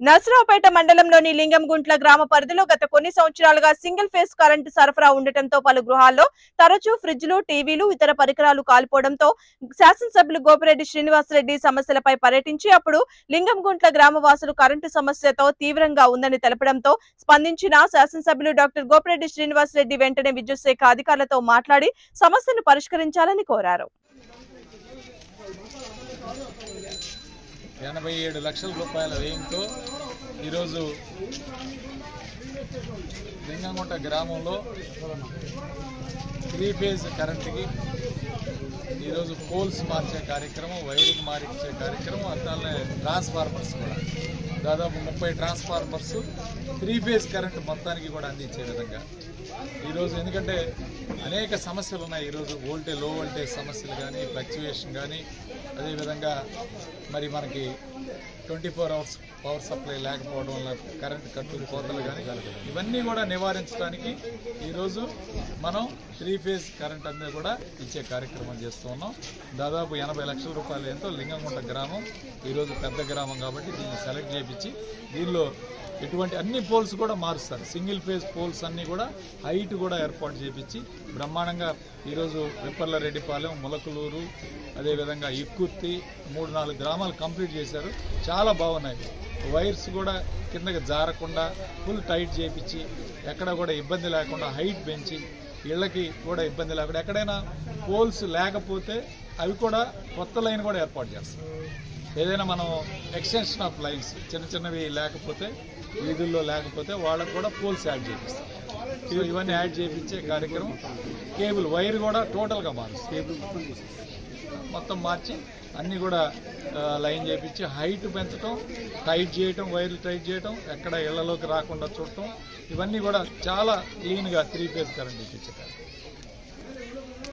నర్సరావుపేట మండలంలోని లింగంగుంట్ల గ్రామ పరిధిలో గత కొన్ని సంవత్సరాలుగా సింగిల్ ఫేస్ కరెంటు సరఫరా ఉండటంతో పలు గృహాల్లో తరచూ ఫ్రిడ్జ్లు టీవీలు ఇతర పరికరాలు కాలిపోవడంతో శాసనసభ్యులు గోపిరెడ్డి శ్రీనివాసరెడ్డి సమస్యలపై పర్యటించి అప్పుడు లింగంగుంట్ల గ్రామ వాసులు కరెంటు సమస్యతో తీవ్రంగా ఉందని తెలపడంతో స్పందించిన శాసనసభ్యులు డాక్టర్ గోపిరెడ్డి శ్రీనివాసరెడ్డి వెంటనే విద్యుత్ శాఖ అధికారులతో మాట్లాడి సమస్యను పరిష్కరించాలని కోరారు ఎనభై ఏడు లక్షల రూపాయల వ్యయంతో ఈరోజు లింగంగుంట గ్రామంలో త్రీ ఫేజ్ కరెంటుకి ఈరోజు పోల్స్ మార్చే కార్యక్రమం వైరింగ్ మార్చే కార్యక్రమం అట్లానే ట్రాన్స్ఫార్మర్స్ కూడా దాదాపు ముప్పై ట్రాన్స్ఫార్మర్స్ త్రీ ఫేజ్ కరెంట్ మొత్తానికి కూడా అందించే విధంగా ఈరోజు ఎందుకంటే అనేక సమస్యలు ఉన్నాయి ఈరోజు వోల్టేజ్ లో వోల్టేజ్ సమస్యలు కానీ ఫ్లక్చువేషన్ కానీ అదేవిధంగా మరి మనకి twenty four hours power supply లేకపోవడం వల్ల కరెంట్ కట్టులు కోతలు కానీ ఇవన్నీ కూడా నివారించడానికి ఈరోజు మనం త్రీ ఫేజ్ కరెంట్ అనేది కూడా ఇచ్చే కార్యక్రమం చేస్తూ ఉన్నాం దాదాపు ఎనభై లక్షల రూపాయలు ఎంతో లింగంగుంట గ్రామం ఈరోజు పెద్ద గ్రామం కాబట్టి దీన్ని సెలెక్ట్ చేయించి దీనిలో ఇటువంటి అన్ని పోల్స్ కూడా మారుస్తారు సింగిల్ ఫేజ్ పోల్స్ అన్నీ కూడా హైట్ కూడా ఏర్పాటు చేపించి బ్రహ్మాండంగా ఈరోజు విప్పర్ల రెడ్డిపాలెం ములకలూరు అదేవిధంగా ఇక్కుర్తి మూడు నాలుగు గ్రామాలు కంప్లీట్ చేశారు చాలా బాగున్నాయి వైర్స్ కూడా కిందకి జారకుండా ఫుల్ టైట్ చేపించి ఎక్కడ కూడా ఇబ్బంది లేకుండా హైట్ పెంచి ఇళ్ళకి కూడా ఇబ్బంది లేకుండా ఎక్కడైనా పోల్స్ లేకపోతే అవి కూడా కొత్త లైన్ కూడా ఏర్పాటు చేస్తాం ఏదైనా మనం ఎక్స్టెన్షన్ ఆఫ్ లైన్స్ చిన్న చిన్నవి లేకపోతే వీధుల్లో లేకపోతే వాళ్ళకు కూడా పోల్స్ యాడ్ చేపిస్తాం సో ఇవన్నీ యాడ్ చేయించే కార్యక్రమం కేబుల్ వైర్ కూడా టోటల్గా మారుస్తాం కేబుల్ మొత్తం మార్చి అన్నీ కూడా ఆ, లైన్ చేయించి హైట్ పెంచడం టైట్ చేయటం వైర్లు టైట్ చేయటం ఎక్కడ ఇళ్లలోకి రాకుండా చూడటం ఇవన్నీ కూడా చాలా క్లీన్గా త్రీ ఫేజ్ కరెంట్ ఇప్పించే కార్యక్రమం